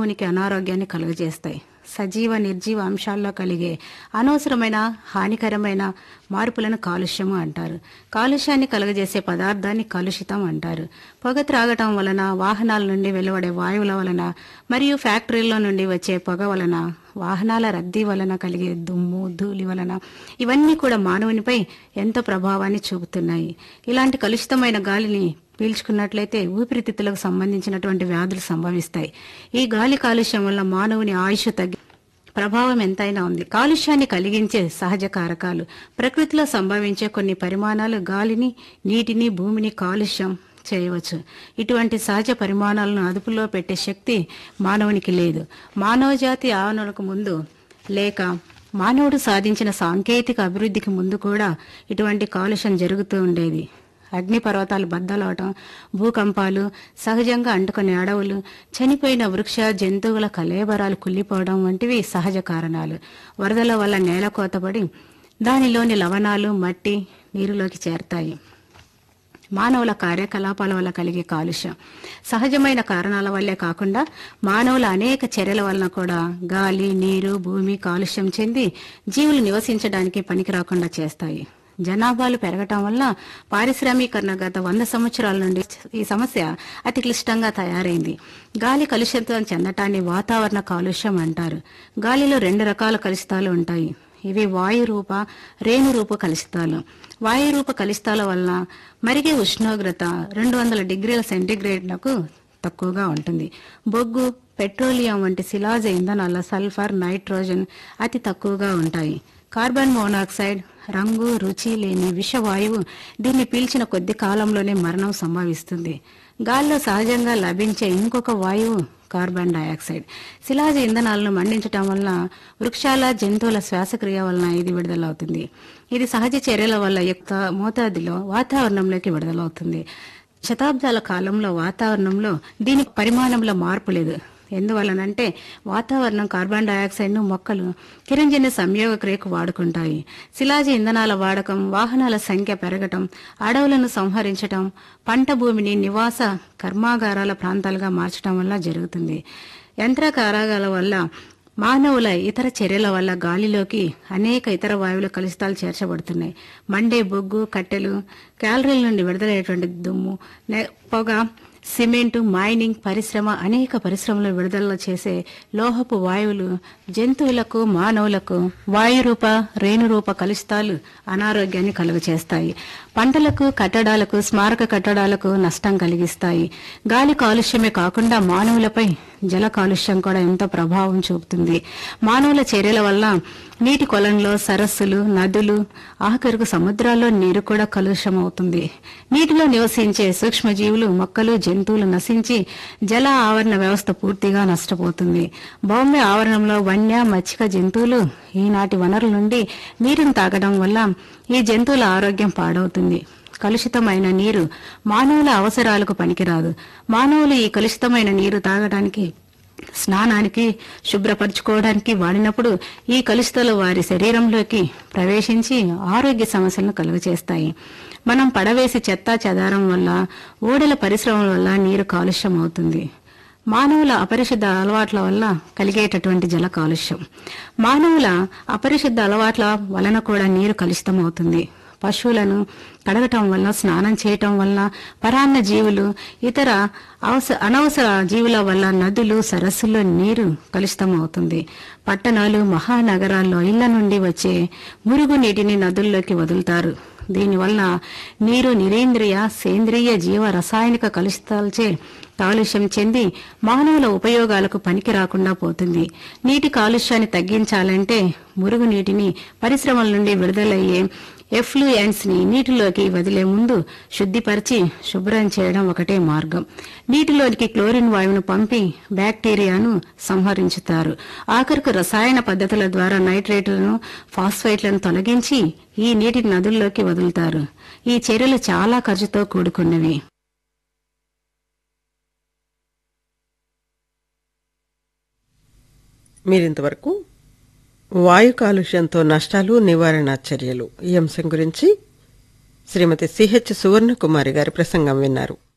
మానవునికి అనారోగ్యాన్ని కలుగజేస్తాయి సజీవ నిర్జీవ అంశాల్లో కలిగే అనవసరమైన హానికరమైన మార్పులను కాలుష్యము అంటారు కాలుష్యాన్ని కలుగజేసే పదార్థాన్ని కలుషితం అంటారు పొగ త్రాగటం వలన వాహనాల నుండి వెలువడే వాయువుల వలన మరియు ఫ్యాక్టరీల నుండి వచ్చే పొగ వలన వాహనాల రద్దీ వలన కలిగే దుమ్ము ధూళి వలన ఇవన్నీ కూడా మానవునిపై ఎంతో ప్రభావాన్ని చూపుతున్నాయి ఇలాంటి కలుషితమైన గాలిని పీల్చుకున్నట్లయితే ఊపిరితిత్తులకు సంబంధించినటువంటి వ్యాధులు సంభవిస్తాయి ఈ గాలి కాలుష్యం వల్ల మానవుని ఆయుష్ తగ్గి ప్రభావం ఎంతైనా ఉంది కాలుష్యాన్ని కలిగించే సహజ కారకాలు ప్రకృతిలో సంభవించే కొన్ని పరిమాణాలు గాలిని నీటిని భూమిని కాలుష్యం చేయవచ్చు ఇటువంటి సహజ పరిమాణాలను అదుపులో పెట్టే శక్తి మానవునికి లేదు మానవ జాతి ఆవరణకు ముందు లేక మానవుడు సాధించిన సాంకేతిక అభివృద్ధికి ముందు కూడా ఇటువంటి కాలుష్యం జరుగుతూ ఉండేది అగ్నిపర్వతాలు బద్దలవటం భూకంపాలు సహజంగా అంటుకునే అడవులు చనిపోయిన వృక్ష జంతువుల కలేబరాలు కుళ్ళిపోవడం వంటివి సహజ కారణాలు వరదల వల్ల నేల కోతపడి దానిలోని లవణాలు మట్టి నీరులోకి చేరతాయి మానవుల కార్యకలాపాల వల్ల కలిగే కాలుష్యం సహజమైన కారణాల వల్లే కాకుండా మానవుల అనేక చర్యల వలన కూడా గాలి నీరు భూమి కాలుష్యం చెంది జీవులు నివసించడానికి పనికి రాకుండా చేస్తాయి జనాభాలు పెరగటం వల్ల పారిశ్రామీకరణ గత వంద సంవత్సరాల నుండి ఈ సమస్య అతి క్లిష్టంగా తయారైంది గాలి కలుషితం చెందటాన్ని వాతావరణ కాలుష్యం అంటారు గాలిలో రెండు రకాల కలుషితాలు ఉంటాయి ఇవి వాయురూప రేణురూప కలుషితాలు వాయురూప కలుషితాల వలన మరిగే ఉష్ణోగ్రత రెండు వందల డిగ్రీల సెంటీగ్రేడ్లకు తక్కువగా ఉంటుంది బొగ్గు పెట్రోలియం వంటి శిలాజ ఇంధనాల సల్ఫర్ నైట్రోజన్ అతి తక్కువగా ఉంటాయి కార్బన్ మోనాక్సైడ్ రంగు రుచి లేని విషవాయువు దీన్ని పీల్చిన కొద్ది కాలంలోనే మరణం సంభవిస్తుంది గాల్లో సహజంగా లభించే ఇంకొక వాయువు కార్బన్ డయాక్సైడ్ శిలాజ ఇంధనాలను మండించటం వలన వృక్షాల జంతువుల శ్వాసక్రియ వలన ఇది విడుదలవుతుంది ఇది సహజ చర్యల వల్ల ఎక్కువ మోతాదులో వాతావరణంలోకి విడుదలవుతుంది శతాబ్దాల కాలంలో వాతావరణంలో దీని పరిమాణంలో మార్పు లేదు ఎందువలనంటే వాతావరణం కార్బన్ డయాక్సైడ్ను మొక్కలు కిరంజన్య సంయోగ క్రియకు వాడుకుంటాయి శిలాజ ఇంధనాల వాడకం వాహనాల సంఖ్య పెరగటం అడవులను సంహరించటం పంట భూమిని నివాస కర్మాగారాల ప్రాంతాలుగా మార్చడం వల్ల జరుగుతుంది యంత్ర కారాగాల వల్ల మానవుల ఇతర చర్యల వల్ల గాలిలోకి అనేక ఇతర వాయువుల కలుషితాలు చేర్చబడుతున్నాయి మండే బొగ్గు కట్టెలు క్యాలరీల నుండి విడుదలయ్యేటువంటి దుమ్ము నె- పొగ సిమెంటు మైనింగ్ పరిశ్రమ అనేక పరిశ్రమలు విడుదల చేసే లోహపు వాయువులు జంతువులకు మానవులకు వాయురూప రేణురూప కలుషితాలు అనారోగ్యాన్ని కలుగచేస్తాయి పంటలకు కట్టడాలకు స్మారక కట్టడాలకు నష్టం కలిగిస్తాయి గాలి కాలుష్యమే కాకుండా మానవులపై జల కాలుష్యం కూడా ఎంతో ప్రభావం చూపుతుంది మానవుల చర్యల వల్ల నీటి కొలంలో సరస్సులు నదులు ఆఖరుకు సముద్రాల్లో నీరు కూడా కలుషం అవుతుంది నీటిలో నివసించే సూక్ష్మజీవులు మొక్కలు జంతువులు నశించి జల ఆవరణ వ్యవస్థ పూర్తిగా నష్టపోతుంది భౌమ్య ఆవరణంలో వన్య మచ్చిక జంతువులు ఈనాటి వనరుల నుండి నీరును తాగడం వల్ల ఈ జంతువుల ఆరోగ్యం పాడవుతుంది కలుషితమైన నీరు మానవుల అవసరాలకు పనికిరాదు మానవులు ఈ కలుషితమైన నీరు తాగడానికి స్నానానికి శుభ్రపరచుకోవడానికి వాడినప్పుడు ఈ కలుషితాలు వారి శరీరంలోకి ప్రవేశించి ఆరోగ్య సమస్యలను కలుగచేస్తాయి మనం పడవేసి చెత్త చెదారం వల్ల ఓడల పరిశ్రమల వల్ల నీరు కాలుష్యం అవుతుంది మానవుల అపరిశుద్ధ అలవాట్ల వల్ల కలిగేటటువంటి జల కాలుష్యం మానవుల అపరిశుద్ధ అలవాట్ల వలన కూడా నీరు కలుషితం అవుతుంది పశువులను కడగటం వల్ల స్నానం చేయటం వల్ల పరాన్న జీవులు ఇతర అవస అనవసర జీవుల వల్ల నదులు సరస్సుల్లో నీరు కలుషితం అవుతుంది పట్టణాలు మహానగరాల్లో ఇళ్ల నుండి వచ్చే మురుగు నీటిని నదుల్లోకి వదులుతారు దీనివల్ల నీరు నిరేంద్రియ సేంద్రియ జీవ రసాయనిక కలుషితాలచే కాలుష్యం చెంది మానవుల ఉపయోగాలకు పనికి రాకుండా పోతుంది నీటి కాలుష్యాన్ని తగ్గించాలంటే మురుగు నీటిని పరిశ్రమల నుండి విడుదలయ్యే ఎఫ్లూయెంట్స్ ని నీటిలోకి వదిలే ముందు శుద్ధిపరిచి శుభ్రం చేయడం ఒకటే మార్గం నీటిలోనికి క్లోరిన్ వాయువును పంపి బ్యాక్టీరియాను సంహరించుతారు ఆఖరుకు రసాయన పద్ధతుల ద్వారా నైట్రేట్లను ఫాస్ఫైట్లను తొలగించి ఈ నీటి నదుల్లోకి వదులుతారు ఈ చర్యలు చాలా ఖర్చుతో కూడుకున్నవి మీరింతవరకు వాయు కాలుష్యంతో నష్టాలు నివారణ చర్యలు ఈ అంశం గురించి శ్రీమతి సిహెచ్ సువర్ణకుమారి గారి ప్రసంగం విన్నారు